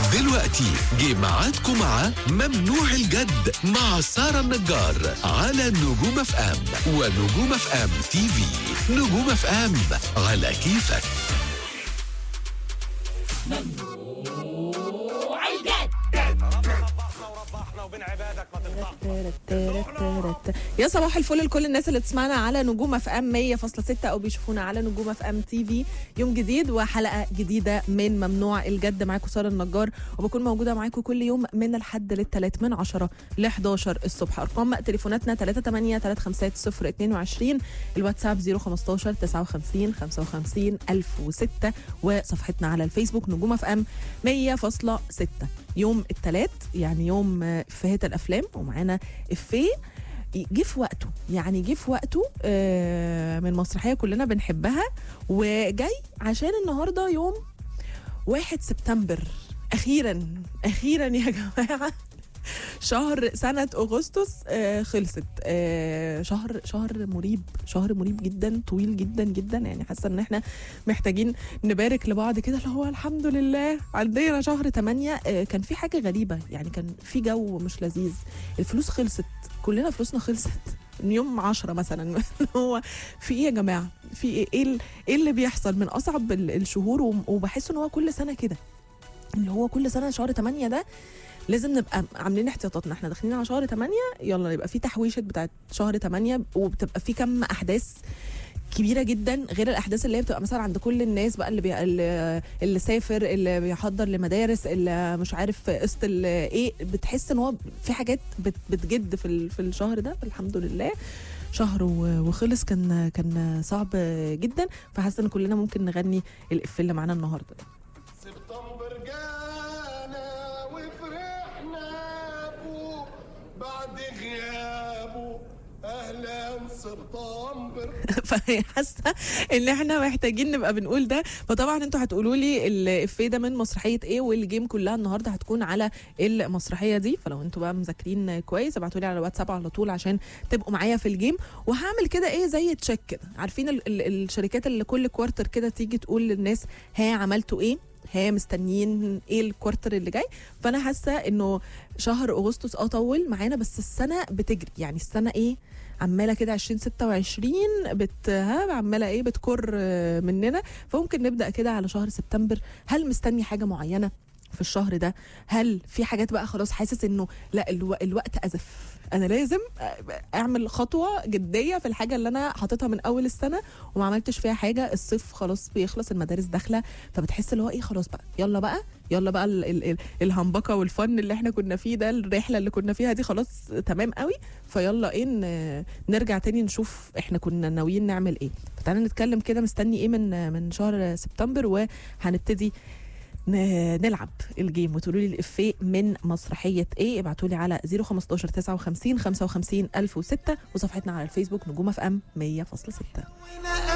دلوقتي جه ميعادكم مع ممنوع الجد مع سارة النجار على نجوم اف ام ونجوم اف ام تي في نجوم اف ام على كيفك يا صباح الفل لكل الناس اللي بتسمعنا على نجوم اف ام 100.6 او بيشوفونا على نجوم اف ام تي في يوم جديد وحلقه جديده من ممنوع الجد معاكم ساره النجار وبكون موجوده معاكم كل يوم من الحد للثلاث من 10 ل 11 الصبح ارقام تليفوناتنا 38 350 22 الواتساب 015 59 55 1006 وصفحتنا على الفيسبوك نجوم اف ام 100.6 يوم الثلاث يعني يوم افيهات الافلام ومعانا افيه جه في وقته يعني جه في وقته آه، من مسرحيه كلنا بنحبها وجاي عشان النهارده يوم 1 سبتمبر اخيرا اخيرا يا جماعه شهر سنة أغسطس آه خلصت آه شهر شهر مريب شهر مريب جدا طويل جدا جدا يعني حاسة إن إحنا محتاجين نبارك لبعض كده اللي هو الحمد لله عدينا شهر 8 آه كان في حاجة غريبة يعني كان في جو مش لذيذ الفلوس خلصت كلنا فلوسنا خلصت من يوم 10 مثلا هو في ايه يا جماعه في ايه ايه ال- ايه اللي بيحصل من اصعب ال- الشهور وم- وبحس ان هو كل سنه كده اللي هو كل سنه شهر 8 ده لازم نبقى عاملين احتياطاتنا احنا داخلين على شهر 8 يلا يبقى في تحويشه بتاعت شهر 8 وبتبقى في كم احداث كبيره جدا غير الاحداث اللي هي بتبقى مثلا عند كل الناس بقى اللي بي... اللي, اللي سافر اللي بيحضر لمدارس اللي مش عارف قسط ال- ايه بتحس ان هو في حاجات بت... بتجد في ال... في الشهر ده الحمد لله شهر و- وخلص كان كان صعب جدا فحاسه ان كلنا ممكن نغني الافيه اللي معانا النهارده ده سبتمبر جانا وفرحنا بو بعد غيابه اهلا سبتمبر فحاسه ان احنا محتاجين نبقى بنقول ده فطبعا انتوا هتقولوا لي الافيه ده من مسرحيه ايه والجيم كلها النهارده هتكون على المسرحيه دي فلو انتوا بقى مذاكرين كويس ابعتوا لي على الواتساب على طول عشان تبقوا معايا في الجيم وهعمل كده ايه زي تشيك كده عارفين ال ال الشركات اللي كل كوارتر كده تيجي تقول للناس ها عملتوا ايه ها مستنيين ايه الكوارتر اللي جاي فانا حاسه انه شهر اغسطس اه طول معانا بس السنه بتجري يعني السنه ايه عماله كده 2026 بت ها عماله ايه بتكر آه، مننا فممكن نبدا كده على شهر سبتمبر هل مستني حاجه معينه في الشهر ده هل في حاجات بقى خلاص حاسس انه لا الو... الوقت ازف انا لازم اعمل خطوه جديه في الحاجه اللي انا حاططها من اول السنه وما عملتش فيها حاجه الصيف خلاص بيخلص المدارس داخله فبتحس اللي هو ايه خلاص بقى يلا بقى يلا بقى ال ال ال الهمبكه والفن اللي احنا كنا فيه ده الرحله اللي كنا فيها دي خلاص تمام قوي فيلا ايه ن- نرجع تاني نشوف احنا كنا ناويين نعمل ايه فتعالى نتكلم كده مستني ايه من من شهر سبتمبر وهنبتدي ن- نلعب الجيم وتقولوا لي الافيه من مسرحيه ايه ابعتوا لي على 015 59 55 1006 وصفحتنا على الفيسبوك نجوم اف ام 100.6